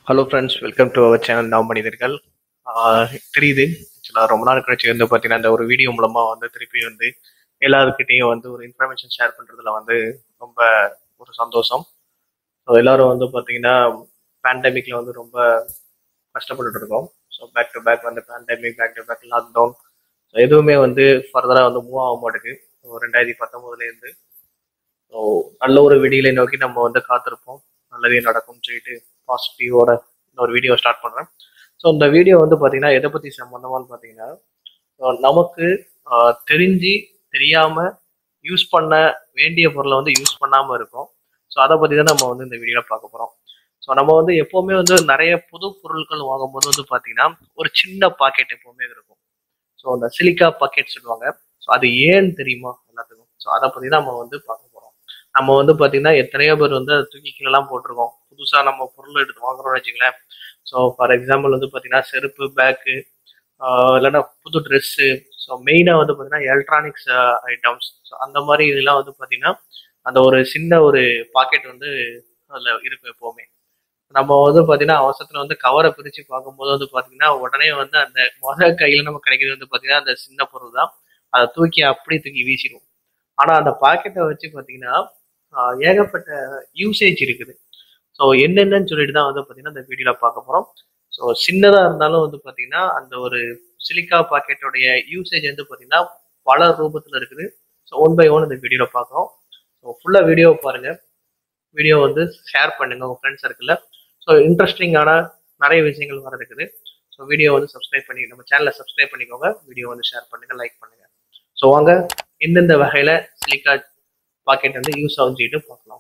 hello friends welcome to அவர் channel நாம் மனிதர்கள் ஆஹ் தெரியுது ஆக்சுவலாக ரொம்ப நாள் கழிச்சு வந்து பார்த்தீங்கன்னா இந்த ஒரு வீடியோ மூலமாக வந்து திருப்பி வந்து எல்லாருக்கிட்டையும் வந்து ஒரு இன்ஃபர்மேஷன் ஷேர் பண்ணுறதுல வந்து ரொம்ப ஒரு சந்தோஷம் ஸோ எல்லாரும் வந்து பார்த்தீங்கன்னா பேண்டமிக்ல வந்து ரொம்ப கஷ்டப்பட்டுட்டு இருக்கோம் ஸோ பேக் டு பேக் வந்து pandemic back to back lockdown so எதுவுமே வந்து ஃபர்தராக வந்து மூவ் ஆக மாட்டேங்குது ஸோ ரெண்டாயிரத்தி பத்தொம்போதுலேருந்து ஸோ நல்ல ஒரு விடியலை நோக்கி நம்ம வந்து காத்திருப்போம் நல்லதே நடக்கும்னு சொல்லிட்டு பாசிட்டிவோட இந்த ஒரு வீடியோ ஸ்டார்ட் பண்ணுறேன் ஸோ இந்த வீடியோ வந்து பார்த்தீங்கன்னா எதை பற்றி சம்மந்தமானு பார்த்தீங்கன்னா so நமக்கு ஆஹ், தெரிஞ்சு தெரியாமல் யூஸ் பண்ண வேண்டிய பொருளை வந்து யூஸ் பண்ணாமல் இருக்கும் ஸோ அதை பற்றி தான் நம்ம வந்து இந்த வீடியோவில் பார்க்க போகிறோம் ஸோ நம்ம வந்து எப்போவுமே வந்து நிறைய புது பொருட்கள் வாங்கும்போது வந்து பார்த்தீங்கன்னா ஒரு சின்ன பாக்கெட் எப்போவுமே இருக்கும் ஸோ அந்த சிலிக்கா பாக்கெட் சொல்லுவாங்க ஸோ அது ஏன்னு தெரியுமா எல்லாத்துக்கும் ஸோ அதை பற்றி தான் நம்ம வந்து பார்க்க போகிறோம் நம்ம வந்து பார்த்தீங்கன்னா எத்தனையோ பேர் வந்து அதை தூக்கி கீழெல்லாம் போட்டிருக்கோம் புதுசாக நம்ம பொருள் எடுத்து வாங்குறோம்னு வச்சுங்களேன் ஸோ ஃபார் எக்ஸாம்பிள் வந்து பார்த்தீங்கன்னா செருப்பு பேக்கு இல்லைன்னா புது ட்ரெஸ்ஸு ஸோ மெயினாக வந்து பார்த்தீங்கன்னா எலக்ட்ரானிக்ஸ் ஐட்டம்ஸ் ஸோ அந்த மாதிரி இதெல்லாம் வந்து பார்த்தீங்கன்னா அந்த ஒரு சின்ன ஒரு பாக்கெட் வந்து அதில் இருக்கும் எப்போவுமே நம்ம வந்து பார்த்தீங்கன்னா அவசரத்தில் வந்து கவரை பிரித்து பார்க்கும்போது வந்து பார்த்தீங்கன்னா உடனே வந்து அந்த முத கையில் நம்ம கிடைக்கிறது வந்து பார்த்தீங்கன்னா அந்த சின்ன பொருள் தான் அதை தூக்கி அப்படியே தூக்கி வீசிடுவோம் ஆனால் அந்த பாக்கெட்டை வச்சு பார்த்தீங்கன்னா ஆஹ், ஏகப்பட்ட யூசேஜ் இருக்குது ஸோ என்னென்னன்னு சொல்லிட்டு தான் வந்து பார்த்தீங்கன்னா இந்த வீடியோவில் பார்க்க போகிறோம் ஸோ சின்னதாக இருந்தாலும் வந்து பார்த்தீங்கன்னா அந்த ஒரு சிலிக்கா பாக்கெட்டோடைய யூசேஜ் வந்து பார்த்தீங்கன்னா பல ரூபத்தில் இருக்குது ஸோ ஒன் பை ஒன் இந்த வீடியோவில் பார்க்குறோம் ஸோ ஃபுல்லாக வீடியோ பாருங்கள் வீடியோ வந்து ஷேர் பண்ணுங்கள் உங்கள் ஃப்ரெண்ட்ஸ் சர்க்கிளில் ஸோ இன்ட்ரெஸ்டிங்கான நிறைய விஷயங்கள் வர இருக்குது ஸோ வீடியோ வந்து சப்ஸ்கிரைப் பண்ணி நம்ம சேனலை சப்ஸ்கிரைப் பண்ணிக்கோங்க வீடியோ வந்து ஷேர் பண்ணுங்கள் லைக் பண்ணுங்கள் ஸோ வாங்க எந்தெந்த வகையில் சிலிக்கா பாக்கெட் வந்து யூஸ் ஆகும் சொல்லிட்டு பார்க்கலாம்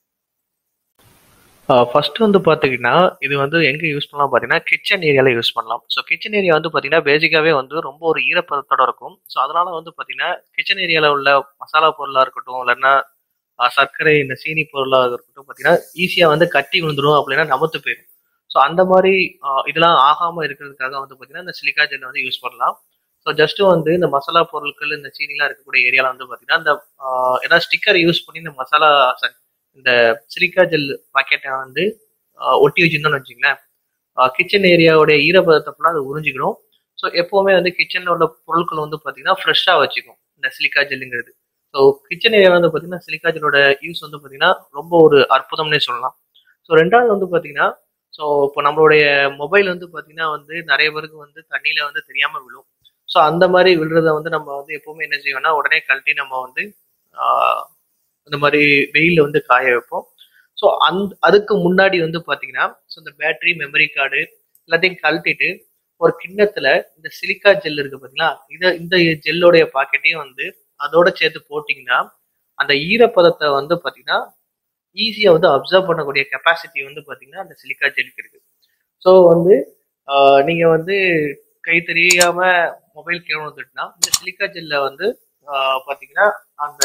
ஃபர்ஸ்ட் வந்து பார்த்துக்கிட்டிங்கன்னா இது வந்து எங்கே யூஸ் பண்ணலாம் பார்த்தீங்கன்னா கிச்சன் ஏரியாவில் யூஸ் பண்ணலாம் ஸோ கிச்சன் ஏரியா வந்து பார்த்தீங்கன்னா பேசிக்காகவே வந்து ரொம்ப ஒரு ஈரப்பதத்தோட இருக்கும் ஸோ அதனால வந்து பார்த்தீங்கன்னா கிச்சன் ஏரியாவில் உள்ள மசாலா பொருளாக இருக்கட்டும் இல்லைன்னா அஹ், சர்க்கரை இந்த சீனி பொருளாக இருக்கட்டும் பார்த்தீங்கன்னா ஈஸியாக வந்து கட்டி விழுந்துடும் அப்படின்னா நமத்து போயிடும் ஸோ அந்த மாதிரி அஹ், இதெல்லாம் ஆகாமல் இருக்கிறதுக்காக வந்து பார்த்தீங்கன்னா இந்த சிலிக்கா ஜெல் வந்து யூஸ் பண்ணலாம் ஸோ ஜஸ்ட் வந்து இந்த மசாலா பொருட்கள் இந்த சீனிலாம் இருக்கக்கூடிய ஏரியாவில் வந்து பார்த்தீங்கன்னா இந்த அஹ், ஏதாவது ஸ்டிக்கர் யூஸ் பண்ணி இந்த மசாலா sorry, இந்த சிலிக்கா ஜெல் பாக்கெட்டை வந்து அஹ், ஒட்டி வச்சிருந்தோம்னு வச்சுங்களேன் கிச்சன் ஏரியாவுடைய ஈரப்பதத்தை ஃபுல்லாக அது உறிஞ்சிக்கணும் ஸோ எப்போவுமே வந்து கிச்சனில் உள்ள பொருட்கள் வந்து பார்த்தீங்கன்னா ஃப்ரெஷ்ஷாக வச்சுக்கும் இந்த சிலிக்கா ஜெல்லுங்கிறது ஸோ கிச்சன் ஏரியா வந்து பார்த்தீங்கன்னா சிலிக்கா ஜெல்லோட யூஸ் வந்து பார்த்தீங்கன்னா ரொம்ப ஒரு அற்புதம்னே சொல்லலாம் ஸோ ரெண்டாவது வந்து பார்த்தீங்கன்னா ஸோ இப்போ நம்மளுடைய மொபைல் வந்து பார்த்தீங்கன்னா வந்து நிறைய பேருக்கு வந்து தண்ணியில் வந்து தெரியாமல் விழும் ஸோ அந்த மாதிரி விழுறத வந்து நம்ம வந்து எப்போவுமே என்ன செய்வோம்னா உடனே கழட்டி நம்ம வந்து ஆஹ், இந்த மாதிரி வெயிலில் வந்து காய வைப்போம் ஸோ அந்த அதுக்கு முன்னாடி வந்து பார்த்தீங்கன்னா ஸோ இந்த பேட்டரி மெமரி கார்டு எல்லாத்தையும் கழட்டிட்டு ஒரு கிண்ணத்துல இந்த சிலிக்கா ஜெல் இருக்கு பார்த்தீங்களா இதை இந்த ஜெல்லோடைய பாக்கெட்டையும் வந்து அதோட சேர்த்து போட்டிங்கன்னா அந்த ஈரப்பதத்தை வந்து பார்த்தீங்கன்னா ஈஸியாக வந்து அப்சர்வ் பண்ணக்கூடிய கெப்பாசிட்டி வந்து பார்த்தீங்கன்னா அந்த சிலிக்கா ஜெல்லுக்கு இருக்கு ஸோ வந்து ஆஹ், நீங்க வந்து கை தெரியாம மொபைல் கீழே வந்துட்டுனா இந்த சிலிக்கா ஜெல்ல வந்து ஆஹ், பார்த்தீங்கன்னா அந்த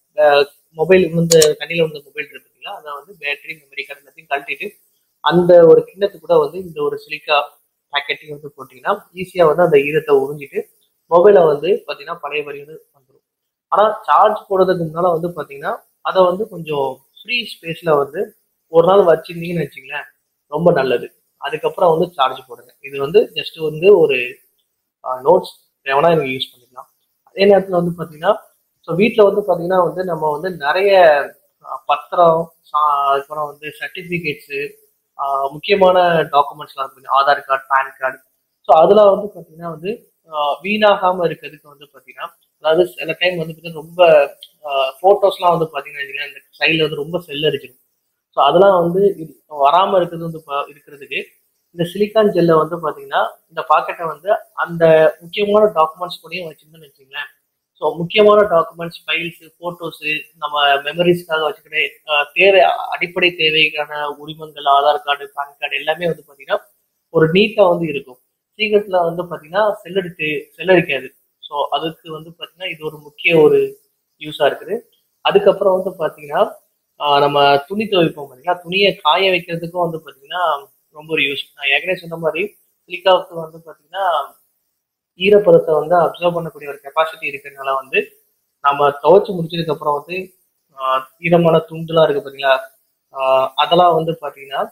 மொபைல் வந்து தண்ணியில் வந்த மொபைல் இருக்கு பார்த்தீங்களா அதை வந்து பேட்டரி மெமரி கார்டு எல்லாத்தையும் கழட்டிட்டு அந்த ஒரு கிண்ணத்து கூட வந்து இந்த ஒரு சிலிக்கா பேக்கெட்டையும் வந்து போட்டிங்கன்னா ஈஸியாக வந்து அந்த ஈரத்தை உறிஞ்சிட்டு மொபைலை வந்து பார்த்தீங்கன்னா பழைய வரி வந்து வந்துடும் ஆனால் சார்ஜ் போடுறதுக்கு முன்னால் வந்து பார்த்தீங்கன்னா அதை வந்து கொஞ்சம் ஃப்ரீ ஸ்பேஸில் வந்து ஒரு நாள் வச்சிருந்தீங்கன்னு வச்சுங்களேன் ரொம்ப நல்லது அதுக்கப்புறம் வந்து சார்ஜ் போடுங்க இது வந்து ஜஸ்ட் வந்து ஒரு நோட்ஸ் தேவைன்னா நீங்கள் யூஸ் பண்ணிக்கலாம் அதே நேரத்தில் வந்து பார்த்தீங்கன்னா ஸோ வீட்டில் வந்து பார்த்தீங்கன்னா வந்து நம்ம வந்து நிறைய அஹ், பத்திரம் சா- அதுக்கப்புறம் வந்து சர்டிஃபிகேட்ஸு முக்கியமான டாக்குமெண்ட்ஸ்லாம் இருக்கு Aadhaar card PAN card so அதெல்லாம் வந்து பார்த்தீங்கன்னா வந்து ஆஹ் வீணாகாம இருக்கிறதுக்கு வந்து பார்த்தீங்கன்னா அதாவது சில டைம் வந்து பார்த்தீங்கன்னா ரொம்ப ஃபோட்டோஸ்லாம் வந்து பார்த்தீங்கன்னா வச்சுக்கோங்களேன், இந்த சைடில் வந்து ரொம்ப செல் அடிச்சிடும் ஸோ அதெல்லாம் வந்து இது வராமல் இருக்கிறது வந்து பா- இருக்கிறதுக்கு இந்த சிலிக்கான் ஜெல்லை வந்து பார்த்தீங்கன்னா இந்த பாக்கெட்டை வந்து அந்த முக்கியமான டாக்குமெண்ட்ஸ் கூடயும் வச்சிருந்தோம்னு வச்சுங்களேன் ஸோ முக்கியமான டாக்குமெண்ட்ஸ் ஃபைல்ஸு ஃபோட்டோஸு நம்ம மெமரிஸ்க்காக வச்சுக்கிட்டே ஆஹ் தேவை அடிப்படை தேவைக்கான உரிமங்கள் ஆதார் கார்டு பேன் கார்டு எல்லாமே வந்து பார்த்தீங்கன்னா ஒரு நீட்டாக வந்து இருக்கும் சீக்கிரத்தில் வந்து பார்த்தீங்கன்னா செல்லடித்து செல்லடிக்காது ஸோ அதுக்கு வந்து பார்த்தீங்கன்னா இது ஒரு முக்கிய ஒரு யூஸாக இருக்குது அதுக்கப்புறம் வந்து பார்த்தீங்கன்னா ஆஹ் நம்ம துணி துவைப்போம் பார்த்தீங்கன்னா துணியை காய வைக்கிறதுக்கும் வந்து பார்த்தீங்கன்னா ரொம்ப ஒரு யூஸ் நான் ஏற்கனவே சொன்ன மாதிரி சிலிக்காவுக்கு வந்து பார்த்தீங்கன்னா ஈரப்பதத்தை வந்து அப்சர்வ் பண்ணக்கூடிய ஒரு கெப்பாசிட்டி இருக்கிறதுனால வந்து நம்ம துவைச்சு முடிச்சதுக்கு அப்புறம் வந்து ஆஹ் ஈரமான துண்டுலாம் இருக்கு பார்த்தீங்களா ஆஹ் அதெல்லாம் வந்து பார்த்தீங்கன்னா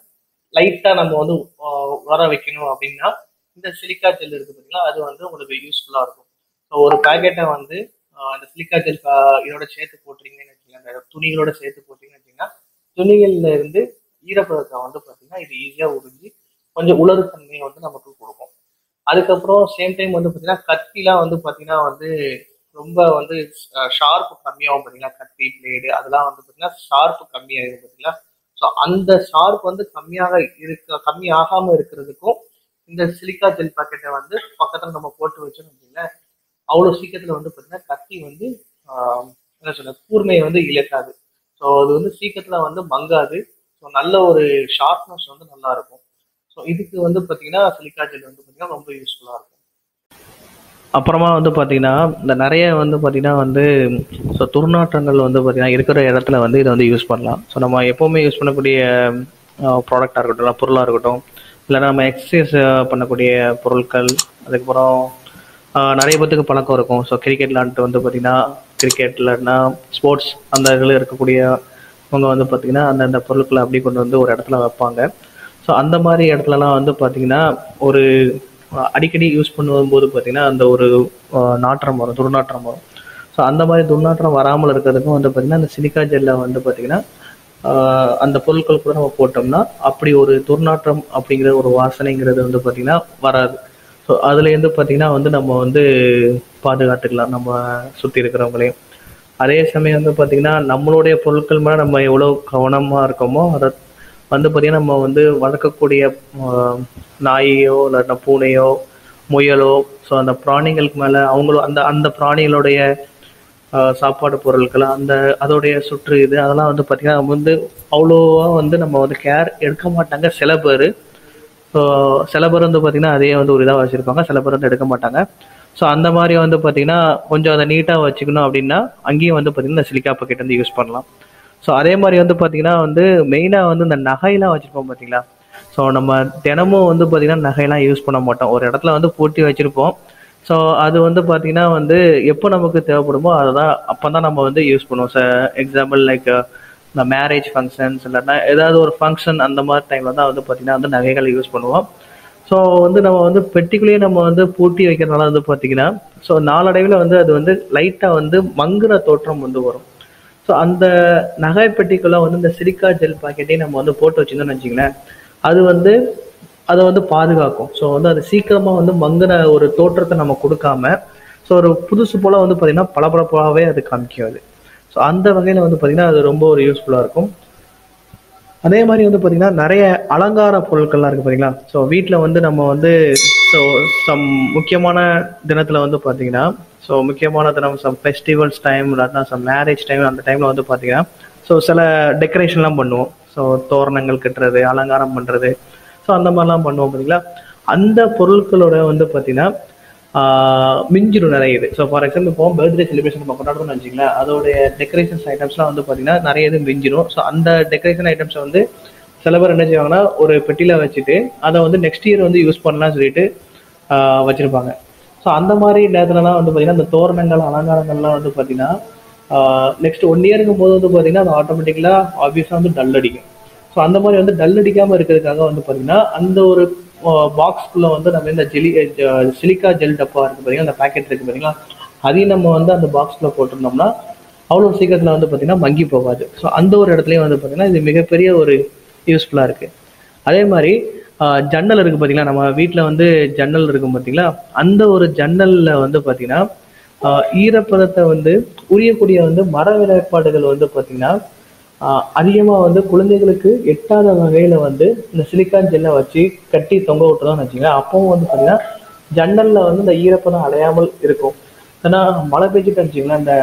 லைட்டா நம்ம வந்து ஆஹ் வர வைக்கணும் அப்படின்னா இந்த சிலிக்கா ஜெல் இருக்கு பார்த்தீங்களா அது வந்து உங்களுக்கு யூஸ்ஃபுல்லா இருக்கும் ஸோ ஒரு பேக்கெட்டை வந்து ஆஹ் அந்த சிலிக்கா ஜெல் இதோட சேர்த்து போட்டுறீங்கன்னு வச்சுக்கோங்க அந்த துணிகளோட சேர்த்து போட்டீங்கன்னு வச்சுக்கோங்கன்னா துணிகள்ல இருந்து ஈரப்பதத்தை வந்து பார்த்தீங்கன்னா இது ஈஸியாக உறிஞ்சி கொஞ்சம் உலரு தன்மையை வந்து நமக்கு கொடுக்கும் அதுக்கப்புறம் சேம் டைம் வந்து பார்த்தீங்கன்னா கத்திலாம் வந்து பார்த்தீங்கன்னா வந்து ரொம்ப வந்து ஷார்ப்பு கம்மியாகும் பார்த்தீங்களா கத்தி பிளேடு அதெல்லாம் வந்து பார்த்தீங்கன்னா ஷார்ப்பு கம்மியாகும் பார்த்தீங்களா ஸோ அந்த ஷார்ப் வந்து கம்மியாக இருக்க கம்மி ஆகாம இருக்கிறதுக்கும் இந்த சிலிக்கா ஜெல் பாக்கெட்டை வந்து பக்கத்துல நம்ம போட்டு வச்சோம்னு வச்சுங்களேன் அவ்வளோ சீக்கிரத்துல வந்து பார்த்தீங்கன்னா கத்தி வந்து ஆஹ், என்ன சொல்ல கூர்மையை வந்து இழக்காது ஸோ அது வந்து சீக்கிரத்துல வந்து மங்காது ஸோ நல்ல ஒரு ஷார்ப்னஸ் வந்து நல்லா இருக்கும் ஸோ இதுக்கு வந்து பார்த்தீங்கன்னா சிலிக்கா ஜெல் வந்து பார்த்தீங்கன்னா ரொம்ப யூஸ்ஃபுல்லாக இருக்கும் அப்புறமா வந்து பார்த்தீங்கன்னா இந்த நிறைய வந்து பார்த்தீங்கன்னா வந்து ஸோ துர்நாற்றங்கள் வந்து பார்த்தீங்கன்னா இருக்கிற இடத்துல வந்து இதை வந்து யூஸ் பண்ணலாம் ஸோ நம்ம எப்போவுமே யூஸ் பண்ணக்கூடிய ப்ராடக்டாக இருக்கட்டும் இல்லை பொருளாக இருக்கட்டும் இல்லை நம்ம எக்ஸசைஸ் பண்ணக்கூடிய பொருட்கள் அதுக்கப்புறம் ஆஹ், நிறைய பேத்துக்கு பழக்கம் இருக்கும் ஸோ கிரிக்கெட் விளாண்டுட்டு வந்து பார்த்தீங்கன்னா கிரிக்கெட் இல்லைன்னா ஸ்போர்ட்ஸ் அந்த இதில் இருக்கக்கூடிய அவங்க வந்து பார்த்தீங்கன்னா அந்தந்த பொருட்களை அப்படி கொண்டு வந்து ஒரு இடத்துல வைப்பாங்க ஸோ அந்த மாதிரி இடத்துலலாம் வந்து பார்த்தீங்கன்னா ஒரு அஹ், அடிக்கடி யூஸ் பண்ணும்போது பார்த்தீங்கன்னா அந்த ஒரு அஹ், நாற்றம் வரும் துர்நாற்றம் வரும் ஸோ அந்த மாதிரி துர்நாற்றம் வராமல் இருக்கிறதுக்கும் வந்து பார்த்தீங்கன்னா அந்த சிலிக்கா ஜெல்லை வந்து பார்த்தீங்கன்னா ஆஹ், அந்த பொருட்கள் கூட நம்ம போட்டோம்னா அப்படி ஒரு துர்நாற்றம் அப்படிங்கிற ஒரு வாசனைங்கிறது வந்து பார்த்தீங்கன்னா வராது ஸோ அதுலேருந்து பார்த்தீங்கன்னா வந்து நம்ம வந்து பாதுகாத்துக்கலாம் நம்ம சுற்றி இருக்கிறவங்களையும் அதே சமயம் வந்து பார்த்தீங்கன்னா நம்மளுடைய பொருட்கள் மேலே நம்ம எவ்வளோ கவனமாக இருக்கோமோ அதை வந்து பார்த்தீங்கன்னா நம்ம வந்து வளர்க்கக்கூடிய ஆஹ், நாயையோ இல்லாட்டினா பூனையோ முயலோ ஸோ அந்த பிராணிகளுக்கு மேலே அவங்களும் அந்த அந்த பிராணிகளுடைய ஆஹ், சாப்பாடு பொருட்கள் அந்த அதோடைய சுற்று இது அதெல்லாம் வந்து பார்த்தீங்கன்னா நம்ம வந்து அவ்வளோவா வந்து நம்ம வந்து கேர் எடுக்க மாட்டாங்க சில பேர் ஸோ சில பேர் வந்து பார்த்தீங்கன்னா அதையே வந்து ஒரு இதாக வச்சுருப்பாங்க சில பேர் வந்து எடுக்க மாட்டாங்க ஸோ அந்த மாதிரி வந்து பார்த்தீங்கன்னா கொஞ்சம் அதை நீட்டாக வச்சுக்கணும் அப்படின்னா அங்கேயும் வந்து பார்த்தீங்கன்னா இந்த சிலிக்கா பாக்கெட் வந்து யூஸ் பண்ணலாம் ஸோ அதே மாதிரி வந்து பார்த்தீங்கன்னா வந்து மெயினாக வந்து இந்த நகையெல்லாம் வச்சுருப்போம் பார்த்தீங்களா ஸோ நம்ம தினமும் வந்து பார்த்தீங்கன்னா நகையெல்லாம் யூஸ் பண்ண மாட்டோம் ஒரு இடத்துல வந்து பூட்டி வச்சுருப்போம் ஸோ அது வந்து பார்த்தீங்கன்னா வந்து எப்போ நமக்கு தேவைப்படுமோ அதை தான் அப்போ தான் நம்ம வந்து யூஸ் பண்ணுவோம் சார் எக்ஸாம்பிள் லைக் இந்த மேரேஜ் ஃபங்க்ஷன்ஸ் இல்லைன்னா ஏதாவது ஒரு ஃபங்க்ஷன் அந்த மாதிரி டைமில் தான் வந்து பார்த்தீங்கன்னா வந்து நகைகளை யூஸ் பண்ணுவோம் ஸோ வந்து நம்ம வந்து பெட்டிக்குள்ளேயே நம்ம வந்து பூட்டி வைக்கிறதுனால வந்து பார்த்தீங்கன்னா ஸோ நாளடைவில் வந்து அது வந்து லைட்டாக வந்து மங்குற தோற்றம் வந்து வரும் ஸோ அந்த நகை பெட்டிக்குள்ள வந்து இந்த சிலிக்கா ஜெல் பாக்கெட்டையும் நம்ம வந்து போட்டு வச்சிருந்தோம்னு வச்சுங்களேன் அது வந்து அதை வந்து பாதுகாக்கும் ஸோ வந்து அது சீக்கிரமாக வந்து மங்குன ஒரு தோற்றத்தை நம்ம கொடுக்காம ஸோ ஒரு புதுசு போல் வந்து பார்த்தீங்கன்னா பளபளப்பாகவே அது காமிக்கும் அது ஸோ அந்த வகையில் வந்து பார்த்தீங்கன்னா அது ரொம்ப ஒரு யூஸ்ஃபுல்லாக இருக்கும் அதே மாதிரி வந்து பார்த்தீங்கன்னா நிறைய அலங்கார பொருட்கள்லாம் இருக்குது பார்த்தீங்களா ஸோ வீட்டில் வந்து நம்ம வந்து ஸோ சம் முக்கியமான தினத்தில் வந்து பார்த்தீங்கன்னா ஸோ முக்கியமான தினம் சம் ஃபெஸ்டிவல்ஸ் டைம் இல்லாட்டா சம் மேரேஜ் டைம் அந்த டைமில் வந்து பார்த்தீங்கன்னா ஸோ சில டெக்கரேஷன்லாம் பண்ணுவோம் ஸோ தோரணங்கள் கட்டுறது அலங்காரம் பண்ணுறது ஸோ அந்த மாதிரிலாம் பண்ணுவோம் பார்த்தீங்களா அந்த பொருட்களோட வந்து பார்த்தீங்கன்னா ஆஹ் மிஞ்சிடும் நிறைய இது ஸோ ஃபார் எக்ஸாம்பிள் இப்போ பர்த்டே செலிப்ரேஷன் நம்ம கொண்டாடுறோம்னு வச்சுங்களேன் அதோடைய டெக்கரேஷன்ஸ் ஐட்டம்ஸ்லாம் வந்து பார்த்தீங்கன்னா நிறைய இது மிஞ்சிடும் ஸோ அந்த டெக்கரேஷன் ஐட்டம்ஸை வந்து சில பேர் என்ன செய்வாங்கன்னா ஒரு பெட்டியில் வச்சுட்டு அதை வந்து நெக்ஸ்ட் இயர் வந்து யூஸ் பண்ணலாம்னு சொல்லிட்டு ஆஹ் வச்சிருப்பாங்க ஸோ அந்த மாதிரி நேரத்துலலாம் வந்து பார்த்தீங்கன்னா இந்த தோரணங்கள் அலங்காரங்கள்லாம் வந்து பார்த்தீங்கன்னா நெக்ஸ்ட் ஒன் இயருக்கும் போது வந்து பார்த்தீங்கன்னா அது ஆட்டோமேட்டிக்கலாக ஆப்வியஸாக வந்து டல் அடிக்கும் ஸோ அந்த மாதிரி வந்து டல் அடிக்காமல் இருக்கிறதுக்காக வந்து பார்த்தீங்கன்னா அந்த ஒரு பாக்ஸ்குள்ளே வந்து நம்ம இந்த ஜெலி சிலிக்கா ஜெல் டப்பா இருக்குது பார்த்தீங்கன்னா அந்த பேக்கெட் இருக்குது பார்த்தீங்களா அதையும் நம்ம வந்து அந்த பாக்ஸில் போட்டிருந்தோம்னா அவ்வளோ சீக்கிரத்தில் வந்து பார்த்தீங்கன்னா மங்கி போகாது ஸோ அந்த ஒரு இடத்துலையும் வந்து பார்த்தீங்கன்னா இது மிகப்பெரிய ஒரு யூஸ்ஃபுல்லாக இருக்குது அதே மாதிரி ஆஹ், ஜன்னல் இருக்குது பார்த்தீங்களா நம்ம வீட்டில் வந்து ஜன்னல் இருக்கும் பார்த்தீங்களா அந்த ஒரு ஜன்னலில் வந்து பார்த்தீங்கன்னா ஆஹ், ஈரப்பதத்தை வந்து உரியக்கூடிய வந்து மர வேலைப்பாடுகள் வந்து பார்த்தீங்கன்னா அதிகமாக வந்து குழந்தைகளுக்கு எட்டாத வகையில் வந்து இந்த சிலிக்கான் ஜெல்லை வச்சு கட்டி தொங்க விட்டுறோம்னு வச்சுங்களேன் அப்பவும் வந்து பார்த்தீங்கன்னா ஜன்னலில் வந்து இந்த ஈரப்பதம் அடையாமல் இருக்கும் ஏன்னா மழை பெஞ்சிட்டு வச்சுங்களேன் இந்த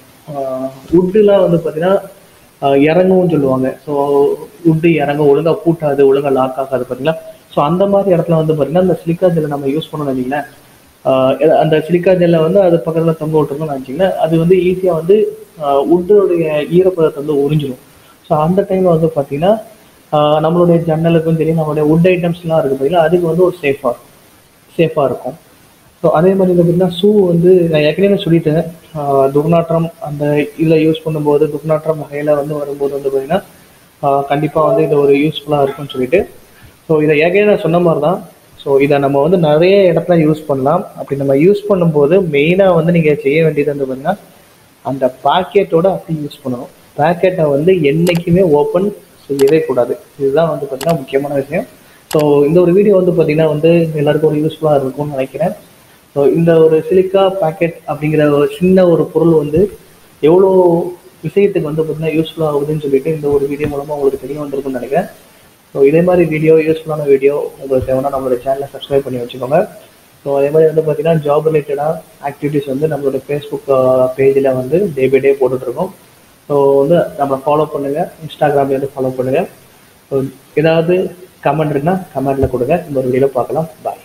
உட்டுலாம் வந்து பார்த்தீங்கன்னா ஆஹ் இறங்கும்னு சொல்லுவாங்க ஸோ உட்டு இறங்கும் ஒழுங்காக பூட்டாது ஒழுங்காக லாக் ஆகாது பார்த்தீங்களா ஸோ அந்த மாதிரி இடத்துல வந்து பார்த்தீங்கன்னா இந்த சிலிக்கா ஜெல்லை நம்ம யூஸ் பண்ணணும் வச்சிங்களேன் ஆஹ் எத- அந்த சிலிக்கா ஜெல்லை வந்து அது பக்கத்தில் தொங்க விட்டுருந்தோம்னு வச்சிங்களேன் அது வந்து ஈஸியாக வந்து உட்டோடைய ஈரப்பதத்தை வந்து உறிஞ்சிடும் ஸோ அந்த டைமில் வந்து பார்த்தீங்கன்னா ஆஹ் நம்மளுடைய ஜன்னலுக்கும் சரி நம்மளுடைய உட் ஐட்டம்ஸ்லாம் இருக்குது பார்த்தீங்களா அதுக்கு வந்து ஒரு சேஃபாக சேஃபாக இருக்கும் ஸோ அதே மாதிரி வந்து பார்த்தீங்கன்னா ஷூ வந்து நான் ஏற்கனவே சொல்லிட்டேன் ஆஹ் துர்நாற்றம் அந்த இதில் யூஸ் பண்ணும்போது துர்நாற்றம் வகையில் வந்து வரும்போது வந்து பார்த்தீங்கன்னா கண்டிப்பாக வந்து இது ஒரு யூஸ்ஃபுல்லாக இருக்கும்னு சொல்லிட்டு ஸோ இதை ஏற்கனவே நான் சொன்ன மாதிரி தான் ஸோ இதை நம்ம வந்து நிறைய இடத்துல யூஸ் பண்ணலாம் அப்படி நம்ம யூஸ் பண்ணும்போது மெயினாக வந்து நீங்கள் செய்ய வேண்டியது வந்து பார்த்தீங்கன்னா அந்த பாக்கெட்டோட அப்படி யூஸ் பண்ணணும் பாக்கெட்டை வந்து என்றைக்குமே ஓப்பன் செய்யவே கூடாது இதுதான் வந்து பார்த்தீங்கன்னா முக்கியமான விஷயம் ஸோ இந்த ஒரு வீடியோ வந்து பார்த்தீங்கன்னா வந்து எல்லாருக்கும் ஒரு யூஸ்ஃபுல்லாக இருக்கும்னு நினைக்கிறேன் ஸோ இந்த ஒரு சிலிக்கா பாக்கெட் அப்படிங்கிற ஒரு சின்ன ஒரு பொருள் வந்து எவ்வளோ விஷயத்துக்கு வந்து பார்த்தீங்கன்னா யூஸ்ஃபுல்லாக ஆகுதுன்னு சொல்லிட்டு இந்த ஒரு வீடியோ மூலமாக உங்களுக்கு தெரிய வந்திருக்கும்னு நினைக்கிறேன் ஸோ இதே மாதிரி வீடியோ யூஸ்ஃபுல்லான வீடியோ உங்களுக்கு தேவைன்னா நம்மளோட சேனலை சப்ஸ்கிரைப் பண்ணி வச்சுக்கோங்க ஸோ அதே மாதிரி வந்து பார்த்தீங்கன்னா ஜாப் ரிலேட்டடாக ஆக்டிவிட்டீஸ் வந்து நம்மளோட ஃபேஸ்புக் பேஜில் வந்து டே பை டே போட்டுட்ருக்கோம் ஸோ வந்து நம்ம ஃபாலோ பண்ணுங்கள் இன்ஸ்டாகிராம்லேருந்து ஃபாலோ பண்ணுங்கள் ஸோ ஏதாவது கமெண்ட் இருக்குன்னா கமெண்ட்டில் கொடுங்க இந்த ஒரு வீடியோவில் பார்க்கலாம் பாய்